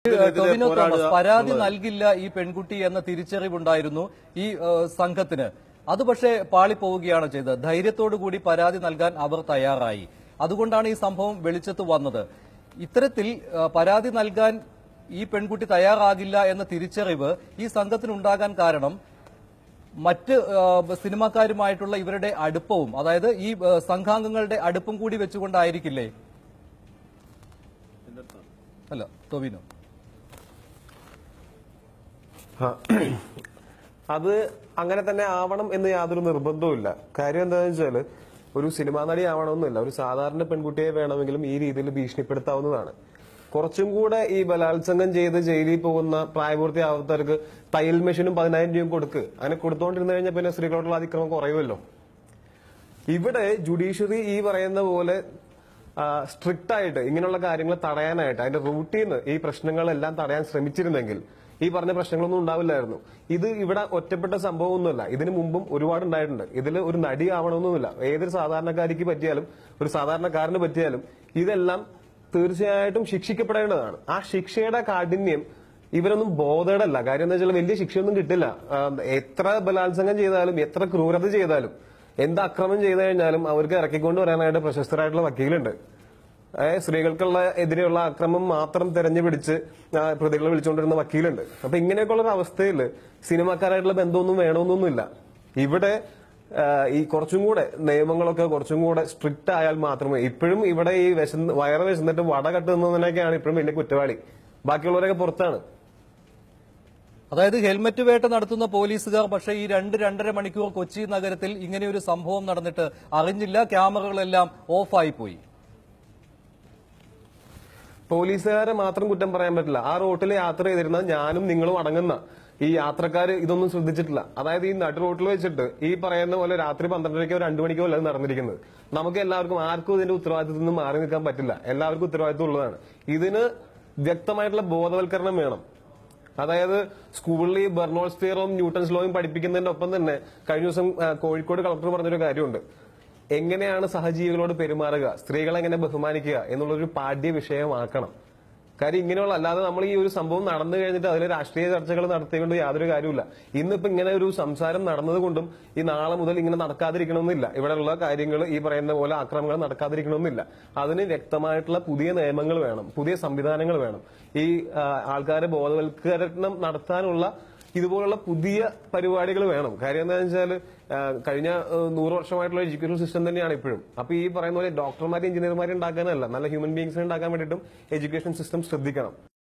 ഇതിനെതിരെ ടൊവിനോ തോമസ് പോരാടുക പരാതി എന്നുള്ളത്. നൽകില്ല ഈ പെൺകുട്ടി എന്ന തിരിച്ചറിവുണ്ടായിരുന്നു ഈ ഏഹ്, സംഘത്തിന് അത് പക്ഷേ പാളിപ്പോവുകയാണ് ചെയ്തത് ധൈര്യത്തോടു കൂടി പരാതി നൽകാൻ അവർ തയ്യാറായി അതുകൊണ്ടാണ് ഈ സംഭവം വെളിച്ചത്ത് വന്നത് ഇത്തരത്തിൽ ഏഹ്, പരാതി നൽകാൻ ഈ പെൺകുട്ടി തയ്യാറാകില്ല എന്ന തിരിച്ചറിവ് ഈ സംഘത്തിനുണ്ടാകാൻ കാരണം മറ്റ് ഏഹ്, സിനിമാക്കാരുമായിട്ടുള്ള ഇവരുടെ അടുപ്പവും അതായത് ഈ ഏഹ്, സംഘാംഗങ്ങളുടെ അടുപ്പം കൂടി വെച്ചുകൊണ്ടായിരിക്കില്ലേ അല്ല ടൊവിനോ ആ. അത് അങ്ങനെ തന്നെ ആവണം എന്ന് യാതൊരു നിർബന്ധവുമില്ല കാര്യം എന്താണെന്ന് വെച്ചാല് ഒരു സിനിമാ നടി ആവണമെന്നില്ല ഒരു സാധാരണ പെൺകുട്ടിയെ വേണമെങ്കിലും ഈ രീതിയിൽ ഭീഷണിപ്പെടുത്താവുന്നതാണ് കുറച്ചും കൂടെ ഈ ബലാത്സംഗം ചെയ്ത് ജയിലിൽ പോകുന്ന പ്രായപൂർത്തിയാവാത്തവർക്ക് തയ്യൽ മെഷീനും പതിനായിരം രൂപയും കൊടുക്ക് അങ്ങനെ കൊടുത്തോണ്ടിരുന്നു കഴിഞ്ഞാൽ പിന്നെ സ്ത്രീകളോടുള്ള അതിക്രമം കുറയുമല്ലോ ഇവിടെ ജുഡീഷ്യറി ഈ പറയുന്ന പോലെ സ്ട്രിക്റ്റ് ആയിട്ട് ഇങ്ങനെയുള്ള കാര്യങ്ങൾ തടയാനായിട്ട് അതിന്റെ റൂട്ടീന്ന് ഈ പ്രശ്നങ്ങളെല്ലാം തടയാൻ ശ്രമിച്ചിരുന്നെങ്കിൽ ഈ പറഞ്ഞ പ്രശ്നങ്ങളൊന്നും ഉണ്ടാവില്ലായിരുന്നു ഇത് ഇവിടെ ഒറ്റപ്പെട്ട സംഭവമൊന്നുമല്ല ഇതിനു മുമ്പും ഒരുപാട് ഉണ്ടായിട്ടുണ്ട് ഇതിൽ ഒരു നടി ആവണമെന്നൊന്നുമില്ല ഏതൊരു സാധാരണക്കാരിക്ക് പറ്റിയാലും ഒരു സാധാരണക്കാരന് പറ്റിയാലും ഇതെല്ലാം തീർച്ചയായിട്ടും ശിക്ഷിക്കപ്പെടേണ്ടതാണ് ആ ശിക്ഷയുടെ കാഠിന്യം ഇവരൊന്നും ബോധേഡല്ല കാര്യം എന്താ വെച്ചാൽ വലിയ ശിക്ഷയൊന്നും കിട്ടില്ല ആ, എത്ര ബലാത്സംഗം ചെയ്താലും എത്ര ക്രൂരത ചെയ്താലും എന്ത് അക്രമം ചെയ്തു കഴിഞ്ഞാലും അവർക്ക് ഇറക്കിക്കൊണ്ട് വരാനായിട്ട് പ്രശസ്തരായിട്ടുള്ള വക്കീലുണ്ട് ഏഹ് സ്ത്രീകൾക്കുള്ള എതിരെയുള്ള അക്രമം മാത്രം തെരഞ്ഞുപിടിച്ച് ആ, പ്രതികളെ വിളിച്ചുകൊണ്ടിരുന്ന വക്കീലുണ്ട് അപ്പൊ ഇങ്ങനെയൊക്കെയുള്ള ഒരു അവസ്ഥയിൽ സിനിമാക്കാരായിട്ടുള്ള ബന്ധമൊന്നും വേണമെന്നൊന്നുമില്ല ഇവിടെ ആ, ഈ കുറച്ചും കൂടെ നിയമങ്ങളൊക്കെ കുറച്ചും കൂടെ സ്ട്രിക്റ്റ് ആയാൽ മാത്രമേ ഇപ്പോഴും ഇവിടെ ഈ വിശന്ന് വയറ് വിശന്നിട്ട് വട കട്ടുന്നതിനൊക്കെയാണ് ഇപ്പോഴും വലിയ കുറ്റവാളി ബാക്കിയുള്ളവരൊക്കെ പുറത്താണ് അതായത് ഹെൽമറ്റ് വേട്ട നടത്തുന്ന പോലീസുകാർ പക്ഷേ ഈ രണ്ട് രണ്ടര മണിക്കൂർ കൊച്ചി നഗരത്തിൽ ഇങ്ങനെ ഒരു സംഭവം നടന്നിട്ട് അറിഞ്ഞില്ല ക്യാമറകളെല്ലാം ഓഫായി പോയി പോലീസുകാരെ മാത്രം കുറ്റം പറയാൻ പറ്റില്ല ആ റോട്ടിൽ യാത്ര ചെയ്തിരുന്ന ഞാനും നിങ്ങളും അടങ്ങുന്ന ഈ യാത്രക്കാർ ഇതൊന്നും ശ്രദ്ധിച്ചിട്ടില്ല അതായത് ഈ നടു റോട്ടിൽ വെച്ചിട്ട് ഈ പറയുന്ന പോലെ രാത്രി പന്ത്രണ്ടരയ്ക്കോ രണ്ടു മണിക്കോ അല്ല ഇത് നടന്നിരിക്കുന്നത് നമുക്ക് എല്ലാവർക്കും ആർക്കും ഇതിന്റെ ഉത്തരവാദിത്തത്തിൽ നിന്ന് മാറി നിൽക്കാൻ പറ്റില്ല എല്ലാവർക്കും ഉത്തരവാദിത്തം ഉള്ളതാണ് ഇതിന് വ്യക്തമായിട്ടുള്ള ബോധവൽക്കരണം വേണം അതായത് സ്കൂളിൽ ഈ ബെർണോൾസ് തിയറും ന്യൂട്ടൺസ് ലോയും പഠിപ്പിക്കുന്നതിന്റെ ഒപ്പം തന്നെ കഴിഞ്ഞ ദിവസം ആ, കോഴിക്കോട് കളക്ടർ പറഞ്ഞൊരു കാര്യമുണ്ട് എങ്ങനെയാണ് സഹജീവികളോട് പെരുമാറുക സ്ത്രീകളെ എങ്ങനെ ബഹുമാനിക്കുക എന്നുള്ളൊരു പാഠ്യ വിഷയമാക്കണം കാര്യം ഇങ്ങനെയുള്ള അല്ലാതെ നമ്മൾ ഈ ഒരു സംഭവം നടന്നു കഴിഞ്ഞിട്ട് അതിൽ രാഷ്ട്രീയ ചർച്ചകൾ നടത്തിക്കൊണ്ട് യാതൊരു കാര്യമില്ല ഇന്നിപ്പോ ഇങ്ങനെ ഒരു സംസാരം നടന്നതുകൊണ്ടും ഈ നാളെ മുതൽ ഇങ്ങനെ നടക്കാതിരിക്കണമെന്നില്ല ഇവിടെയുള്ള കാര്യങ്ങൾ ഈ പറയുന്ന പോലെ ആക്രമണങ്ങൾ നടക്കാതിരിക്കണമെന്നില്ല അതിന് വ്യക്തമായിട്ടുള്ള പുതിയ നിയമങ്ങൾ വേണം പുതിയ സംവിധാനങ്ങൾ വേണം ഈ ആ, ആൾക്കാരെ ബോധവൽക്കരണം നടത്താനുള്ള ഇതുപോലുള്ള പുതിയ പരിപാടികൾ വേണം കാര്യം എന്താണെന്ന് വെച്ചാൽ കഴിഞ്ഞ ആ, നൂറ് വർഷമായിട്ടുള്ള എഡ്യൂക്കേഷൻ സിസ്റ്റം തന്നെയാണ് ഇപ്പോഴും അപ്പൊ ഈ പറയുന്ന പോലെ ഡോക്ടർമാരെ എഞ്ചിനീയർമാരെ ഉണ്ടാക്കാനല്ല നല്ല ഹ്യൂമൻ ബീങ്സിനെ ഉണ്ടാക്കാൻ വേണ്ടിയിട്ടും എഡ്യൂക്കേഷൻ സിസ്റ്റം ശ്രദ്ധിക്കണം